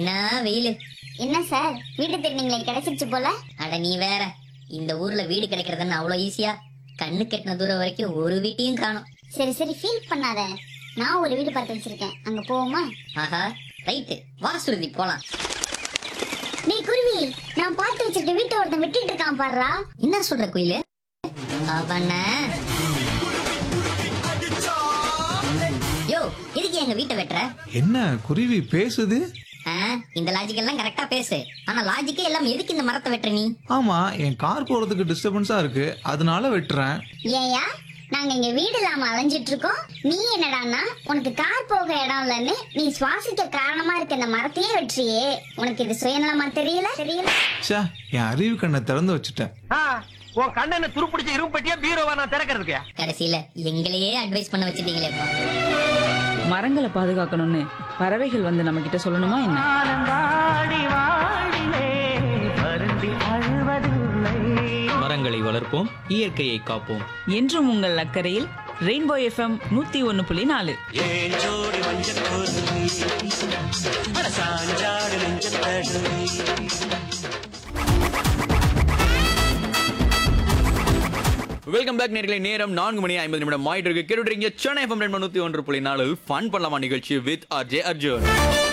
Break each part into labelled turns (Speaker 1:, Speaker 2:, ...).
Speaker 1: என்ன வெயிலு
Speaker 2: என்ன சார் வீட்டு திருநீங்களே கிடைச்சிருச்சு போல
Speaker 1: அட நீ வேற இந்த ஊர்ல வீடு கிடைக்கிறதுன்னு அவ்வளவு ஈஸியா கண்ணு கெட்டின தூரம் வரைக்கும் ஒரு வீட்டையும் காணும்
Speaker 2: சரி சரி ஃபீல் பண்ணாத நான் ஒரு வீடு பார்த்து வச்சிருக்கேன் அங்க போவோமா
Speaker 1: ஆஹா ரைட்டு வா சுருதி போலாம்
Speaker 2: நீ குருவி நான் பார்த்து வச்சிருக்க வீட்டை ஒருத்தன் விட்டுட்டு இருக்கான் பாடுறா
Speaker 1: என்ன சொல்ற குயிலு அவன யோ எதுக்கு எங்க வீட்டை வெட்டுற
Speaker 3: என்ன குருவி பேசுது
Speaker 1: ஆ, இந்த லாஜிக் எல்லாம் கரெக்டா பேசு ஆனா லாஜிக்கே எல்லாம் எதுக்கு இந்த மரத்தை வெட்டுற நீ
Speaker 3: ஆமா என் கார் போறதுக்கு டிஸ்டர்பன்ஸா இருக்கு அதனால வெட்டுறேன்
Speaker 2: ஏயா நாங்க இங்க வீடு இல்லாம அலைஞ்சிட்டு இருக்கோம் நீ என்னடான்னா உனக்கு கார் போக இடம் இல்லைன்னு நீ சுவாசிக்க காரணமா இருக்க இந்த மரத்தையே வெற்றியே உனக்கு இது சுயநலமா தெரியல தெரியல
Speaker 3: ச்சே என் அறிவு கண்ணை திறந்து வச்சுட்டேன்
Speaker 4: ஆ, உன் கண்ணனை துருப்பிடிச்ச இரும்பு பெட்டியா பீரோவா நான் திறக்கிறதுக்கு
Speaker 1: கடைசியில எங்களையே அட்வைஸ் பண்ண வச்சிட்டீங்களே அப்பா.
Speaker 5: மரங்களை பாதுகாக்கணும்னு பறவைகள் வந்து நம்ம கிட்ட சொல்லணுமா என்ன
Speaker 6: மரங்களை வளர்ப்போம் இயற்கையை காப்போம்
Speaker 5: என்றும் உங்கள் அக்கறையில் ரெயின்போ எஃப்எம் நூத்தி ஒன்னு புள்ளி நாலு
Speaker 6: வெல்கம் பேக் நேர்களை நேரம் நான்கு மணி ஐம்பது நிமிடம் ஆயிட்டு இருக்கு கேட்டுறீங்க சென்னை எஃப்எம் ரெண்டு நூத்தி ஒன்று புள்ளி நாலில் ஃபன் பண்ணலாமா நிகழ்ச்சி வித் அஜய் அர்ஜுன்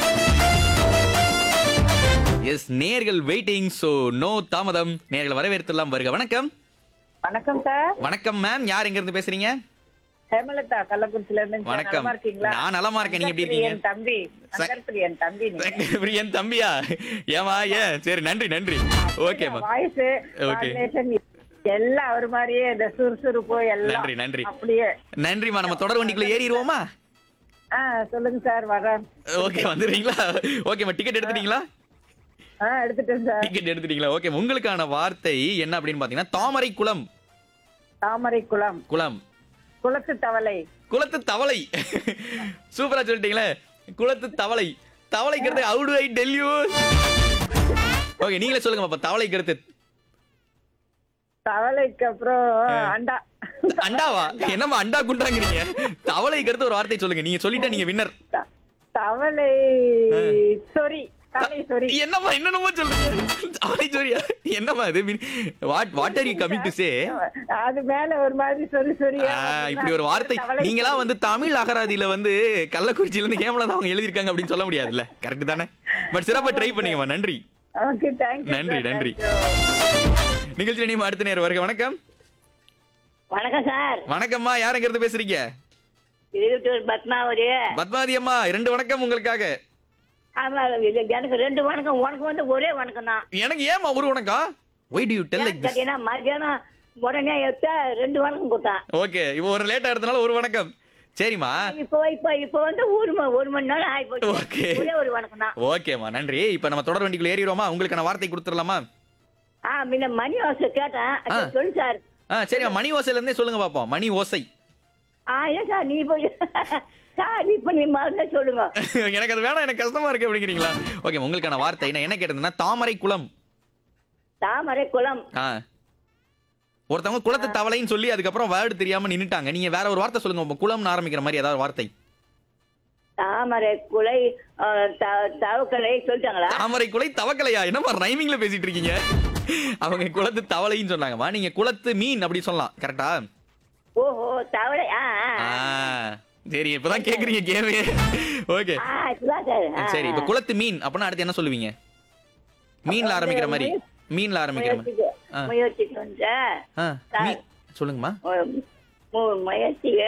Speaker 6: எஸ் நேர்கள் வெயிட்டிங் சோ நோ தாமதம் நேர்கள் வரவேற்கலாம் வருக வணக்கம்
Speaker 7: வணக்கம் சார்
Speaker 6: வணக்கம் மேம் யார் எங்க இருந்து பேசுறீங்க
Speaker 7: ஹேமலதா கள்ளக்குறிச்சில இருந்து சார்.
Speaker 6: வணக்கம்.
Speaker 7: நலமா இருக்கீங்களா
Speaker 6: நான் நலமா இருக்கேன். நீங்க எப்படி
Speaker 7: சங்கர்பிரியன்
Speaker 6: இருக்கீங்க?
Speaker 7: தம்பி
Speaker 6: ச-
Speaker 7: சங்கர்பிரியன் தம்பி நீங்க
Speaker 6: என் தம்பியா ஏமா ஏன் சரி நன்றி நன்றி ஓகேமா
Speaker 7: வாய்ஸ்
Speaker 6: Okay.
Speaker 7: எல்லாம் அவர் மாதிரியே இந்த சுறுசுறுப்பு எல்லாம்
Speaker 6: நன்றி, நன்றி.
Speaker 7: அப்படியே
Speaker 6: நன்றிமா நம்ம தொடர் வண்டிக்குள்ள ஏறிடுவோமா
Speaker 7: ஆ சொல்லுங்க சார் வரேன்
Speaker 6: ஓகே வந்துடுறீங்களா ஓகேம்மா டிக்கெட் எடுத்துட்டீங்களா
Speaker 7: ஆ எடுத்துட்டேன் சார்
Speaker 6: டிக்கெட் எடுத்துட்டீங்களா ஓகே உங்களுக்கான வார்த்தை என்ன அப்படின்னு பாத்தீங்கன்னா தாமரை குளம்
Speaker 7: தாமரை குளம்
Speaker 6: குளம்
Speaker 7: குளத்து தவளை
Speaker 6: குளத்து தவளை சூப்பரா சொல்லிட்டீங்களே குளத்து தவளை தவளைக்கிறது அவுடு ஐ டெல் யூ ஓகே நீங்களே சொல்லுங்க பாப்பா தவளைக்கு அடுத்து
Speaker 7: தவளைக்கு அப்புறம் அண்டா
Speaker 6: அண்டாவா என்னம்மா அண்டா குண்டாங்கிறீங்க தவளைக்கு அடுத்து ஒரு வார்த்தை சொல்லுங்க நீங்க சொல்லிட்டா நீங்க வின்னர்
Speaker 7: த- தவளை சொறி தவளை சொறி
Speaker 6: என்னம்மா என்னென்னமோ சொல்லுங்க தவளை சொல்லியா என்னம்மா இது what what are you coming to say
Speaker 7: அது மேல ஒரு மாதிரி சொறி சொறி
Speaker 6: இப்படி ஒரு வார்த்தை நீங்களா வந்து தமிழ் அகராதியில வந்து கள்ளக்குறிச்சியில இருந்து ஹேமலதா அவங்க எழுதிருக்காங்க அப்படின்னு சொல்ல முடியாதுல்ல கரெக்ட் தானே பட் சிறப்பா ட்ரை பண்ணீங்கம்மா நன்றி
Speaker 7: ஓகே தேங்க்யூ
Speaker 6: நன்றி, நன்றி. நிகழ்ச்சி நீங்க அடுத்த நேரம் வருக வணக்கம்
Speaker 8: வணக்கம் சார்
Speaker 6: வணக்கம்மா யாருங்கிறது பேசுறீங்க
Speaker 8: இருபத்தூர் பத்மாவதி
Speaker 6: பத்மாவதி அம்மா ரெண்டு வணக்கம் உங்களுக்காக
Speaker 8: ஆமா இது எனக்கு ரெண்டு வணக்கம் உனக்கு வந்து ஒரே வணக்கம் தான்
Speaker 6: எனக்கு ஏமா ஒரு வணக்கம் why do you tell like this
Speaker 8: கேட்டீங்கன்னா மத்தியானம் உடனே எடுத்தா ரெண்டு வணக்கம் கொடுத்தான்
Speaker 6: ஓகே இப்போ ஒரு லேட்டா எடுத்தனால ஒரு வணக்கம் சரிம்மா
Speaker 8: இப்போ இப்போ இப்போ வந்து ஒரு ம- ஒரு மணி நேரம் ஆகி போச்சு
Speaker 6: Okay.
Speaker 8: ஒரே ஒரு வணக்கம் தான்
Speaker 6: ஓகேம்மா நன்றி இப்போ நம்ம தொடர் வண்டிக்குள்ள ஏறிடுவோமா உங்களுக்கான வார்த்தை கொடுத்துடலாமா
Speaker 8: ஆ முன்ன மணி வாசல் கேட்டேன் அது
Speaker 6: ஆ.
Speaker 8: சொல்லு சார்
Speaker 6: ஆ சரிம்மா மணி ஓசையில இருந்தே சொல்லுங்க பாப்போம் மணி ஓசை
Speaker 8: ஆ ஏன் சார் நீ போய் சார் இப்போ நீ மறந்தே சொல்லுங்க
Speaker 6: எனக்கு அது வேணாம் எனக்கு கஷ்டமா இருக்கு அப்படிங்கிறீங்களா ஓகே உங்களுக்கான வார்த்தை நான் என்ன கேட்டதுன்னா தாமரை குளம்
Speaker 8: தாமரை குளம்
Speaker 6: ஆ ஒருத்தவங்க குளத்து தவளைன்னு சொல்லி அதுக்கப்புறம் வேர்டு தெரியாம நின்னுட்டாங்க நீங்க வேற ஒரு வார்த்தை சொல்லுங்க உங்க குளம்னு ஆரம்பிக்கிற மாதிரி ஏதாவது வார்த்தை
Speaker 8: தாமரை குலை ஆ, த- தவக்கலை சொல்லிட்டாங்களா
Speaker 6: தாமரை குலை தவக்கலையா என்னமா ரைமிங்ல பேசிட்டு இருக்கீங்க அவங்க குளத்து தவளைன்னு சொன்னாங்கம்மா நீங்க குளத்து மீன் அப்படி சொல்லலாம் கரெக்டா
Speaker 8: ஓஹோ தவளை ஆ ஆ,
Speaker 6: ஆ
Speaker 8: ஆ.
Speaker 6: சரி இப்பதான் கேக்குறீங்க கேள்வி ஓகே
Speaker 8: ஆ இப்பதான் சார் ஆ,
Speaker 6: சரி இப்ப குளத்து மீன் அப்படின்னா அடுத்து என்ன சொல்லுவீங்க மீன்ல ஆரம்பிக்கிற மாதிரி மீன்ல ஆரம்பிக்கிற மாதிரி
Speaker 8: முயற்சிக்கு
Speaker 6: ஆ.
Speaker 8: முயற்சிக்கு வந்து
Speaker 6: ஆ, மீன் சொல்லுங்கம்மா
Speaker 8: மு- மு- முயற்சிக்கு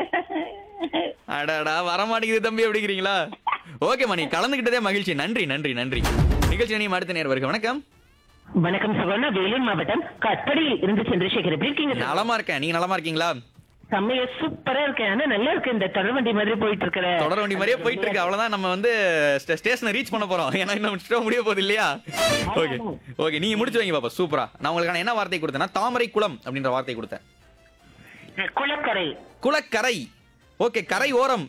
Speaker 6: அடாடா வரமாட்டேங்குது தம்பி அப்படிங்கிறீங்களா ஓகேம்மா நீ கலந்துகிட்டதே மகிழ்ச்சி நன்றி நன்றி நன்றி நிகழ்ச்சி நீ அடுத்த நேரம் வருக வணக்கம்
Speaker 9: வணக்கம் சகோதரா வேலூர் மாவட்டம் கட்படியில் இருந்து சந்திரசேகர் எப்படி இருக்கீங்க சார்?
Speaker 6: நலமா இருக்கேன் நீங்க நலமா இருக்கீங்களா
Speaker 9: செம்மையா சூப்பரா இருக்கேன் ஆனா நல்லா இருக்கு இந்த தொடர்வண்டி மாதிரி போயிட்டு இருக்கிற
Speaker 6: தொடர் வண்டி மாதிரியே போயிட்டு இருக்கு அவ்வளவுதான் நம்ம வந்து ஸ்டேஷனை ரீச் பண்ண போறோம் ஏன்னா இன்னும் show முடிய போகுது இல்லையா ஓகே ஓகே நீங்க முடிச்சு வைங்க பாப்பா சூப்பரா நான் உங்களுக்கான என்ன வார்த்தை கொடுத்தேன்னா தாமரை குளம் அப்படின்ற வார்த்தை கொடுத்தேன்
Speaker 9: குளக்கரை
Speaker 6: குளக்கரை ஓகே கரை ஓரம்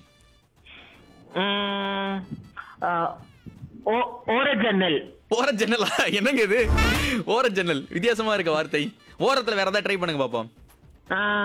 Speaker 9: உம், ஆ, ஓ- ஓர ஜன்னல்
Speaker 6: ஓர ஜன்னலா என்னங்க இது ஓர ஜன்னல் வித்தியாசமா இருக்க வார்த்தை ஓரத்துல வேற ஏதாவது ட்ரை பண்ணுங்க பாப்போம்
Speaker 9: ஆ,